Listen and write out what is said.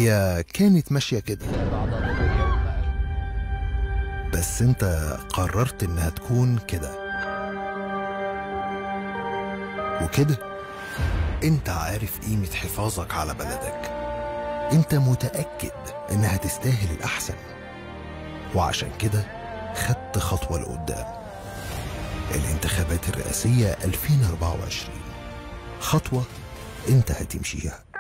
هي كانت ماشية كده بس انت قررت انها تكون كده وكده انت عارف قيمة حفاظك على بلدك انت متأكد انها تستاهل الأحسن وعشان كده خدت خطوة لقدام الانتخابات الرئاسية 2024 خطوة انت هتمشيها